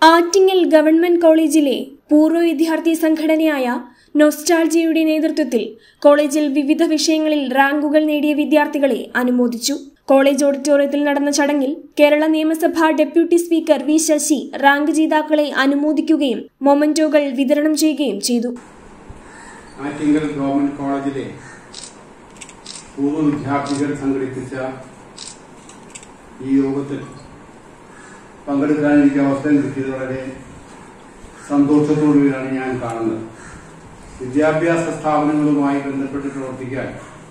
Attingal government കോളേജിലെ പൂർവ്വ വിദ്യാർത്ഥി സംഘടനയായ നൊസ്റ്റാൾജിയുടെ നേതൃത്വത്തിൽ കോളേജിൽ വിവിധ വിഷയങ്ങളിൽ റാങ്കുകൾ നേടിയ വിദ്യാർത്ഥികളെ അനുമോദിച്ചു കോളേജ് ഓഡിറ്റോറിയത്തിൽ നടന്ന ചടങ്ങിൽ കേരള നിയമസഭാ deputy speaker V Sasi rank ജേതാക്കളെ അനുമോദിക്കുകയും മൊമന്റോകൾ വിതരണം ചെയ്യുകയും ചെയ്തു ആറ്റിങ്ങൽ ഗവൺമെന്റ് കോളേജിലെ പൂർവ്വ വിദ്യാർത്ഥികൾ സംഘടിപ്പിച്ച ഈ യോഗത്തിൽ പങ്കെടുക്കാൻ എനിക്ക് അവസരം കിട്ടിയത് വളരെ സന്തോഷത്തോടുകൂടിയാണ് ഞാൻ കാണുന്നത് വിദ്യാഭ്യാസ സ്ഥാപനങ്ങളുമായി ബന്ധപ്പെട്ട് പ്രവർത്തിക്കാൻ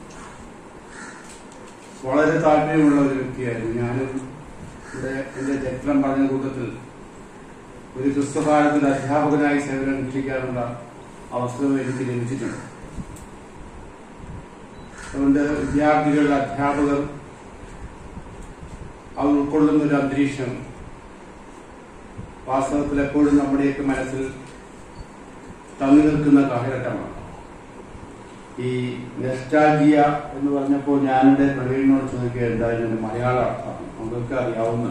വളരെ താല്പര്യമുള്ള ഒരു വ്യക്തിയായിരുന്നു ഞാനും ഇവിടെ എന്റെ ചരിത്രം പറഞ്ഞ കൂട്ടത്തിൽ ഒരു ക്രിസ്തുകാലത്തിൽ അധ്യാപകനായി സേവനം അനുഷ്ഠിക്കാനുള്ള അവസരം എനിക്ക് ലഭിച്ചിട്ടുണ്ട് അതുകൊണ്ട് വിദ്യാർത്ഥികൾ അധ്യാപകർ അവർ ഉൾക്കൊള്ളുന്ന ഒരു അന്തരീക്ഷം വാസ്തവത്തിൽ എപ്പോഴും നമ്മുടെയൊക്കെ മനസ്സിൽ തങ്ങി നിൽക്കുന്ന കാലഘട്ടമാണ് ഈ നെസ്റ്റാജിയ എന്ന് പറഞ്ഞപ്പോൾ ഞാനെന്റെ പ്രവീണിനോട് ചോദിക്കുക എന്തായാലും എന്റെ മലയാള അർത്ഥമാണ് നമുക്കൊക്കെ അറിയാവുന്ന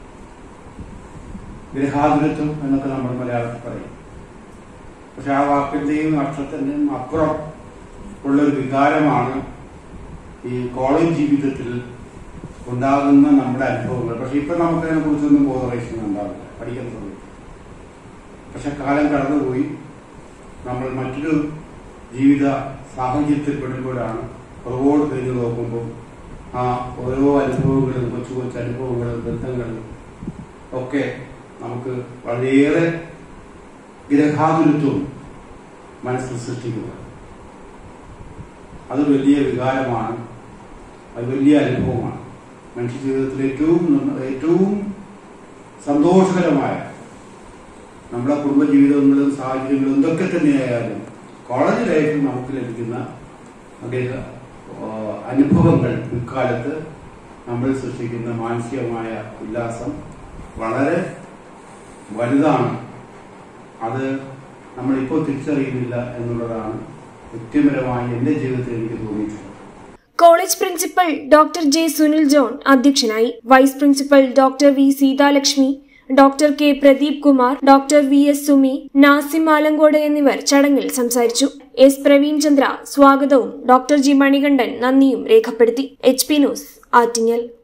ഗൃഹാതുരത്വം എന്നൊക്കെ നമ്മൾ മലയാളത്തിൽ പറയും പക്ഷെ ആ വാക്കിന്റെയും അർത്ഥത്തിന്റെയും അപ്പുറം ഉള്ള ഒരു വികാരമാണ് ഈ കോളേജ് ജീവിതത്തിൽ ഉണ്ടാകുന്ന നമ്മുടെ അനുഭവങ്ങൾ പക്ഷെ ഇപ്പൊ നമുക്ക് അതിനെ കുറിച്ചൊന്നും ബോധവൈഷൻ ഉണ്ടാവില്ല പഠിക്കാൻ തുടങ്ങി പക്ഷെ കാലം കടന്നുപോയി നമ്മൾ മറ്റൊരു ജീവിത സാഹചര്യത്തിൽ പെടുമ്പോഴാണ് പുറകോട് കഴിഞ്ഞ് നോക്കുമ്പോൾ ആ ഓരോ അനുഭവങ്ങളും കൊച്ചു കൊച്ചു അനുഭവങ്ങളും ബന്ധങ്ങളും ഒക്കെ നമുക്ക് വളരെയേറെ ഗ്രഹാതുരത്വം മനസ്സിൽ സൃഷ്ടിക്കുക അത് വലിയ വികാരമാണ് അത് വലിയ അനുഭവമാണ് മനുഷ്യ ജീവിതത്തിൽ ഏറ്റവും നന്ന- ഏറ്റവും സന്തോഷകരമായ നമ്മുടെ കുടുംബജീവിതങ്ങളും സാഹചര്യങ്ങളും എന്തൊക്കെ തന്നെയായാലും കോളേജ് ലൈഫിൽ നമുക്ക് ലഭിക്കുന്ന അതേ ആ, അനുഭവങ്ങൾ പിൽക്കാലത്ത് നമ്മൾ സൃഷ്ടിക്കുന്ന മാനസികമായ ഉല്ലാസം വളരെ വലുതാണ് അത് നമ്മളിപ്പോൾ തിരിച്ചറിയുന്നില്ല എന്നുള്ളതാണ് വ്യക്തിപരമായി എൻ്റെ ജീവിതത്തിൽ എനിക്ക് തോന്നിയിട്ടുള്ളത് college principal doctor J Sunil John അധ്യക്ഷനായി vice principal doctor V Seethalakshmi doctor K Pradeep Kumar doctor V S Sumi Nasim Alankode എന്നിവർ ചടങ്ങിൽ സംസാരിച്ചു എസ് പ്രവീൺ ചന്ദ്ര സ്വാഗതവും ഡോക്ടർ ജി മണികണ്ഠൻ നന്ദിയും രേഖപ്പെടുത്തി എച്ച് പി ന്യൂസ് ആറ്റിങ്ങൽ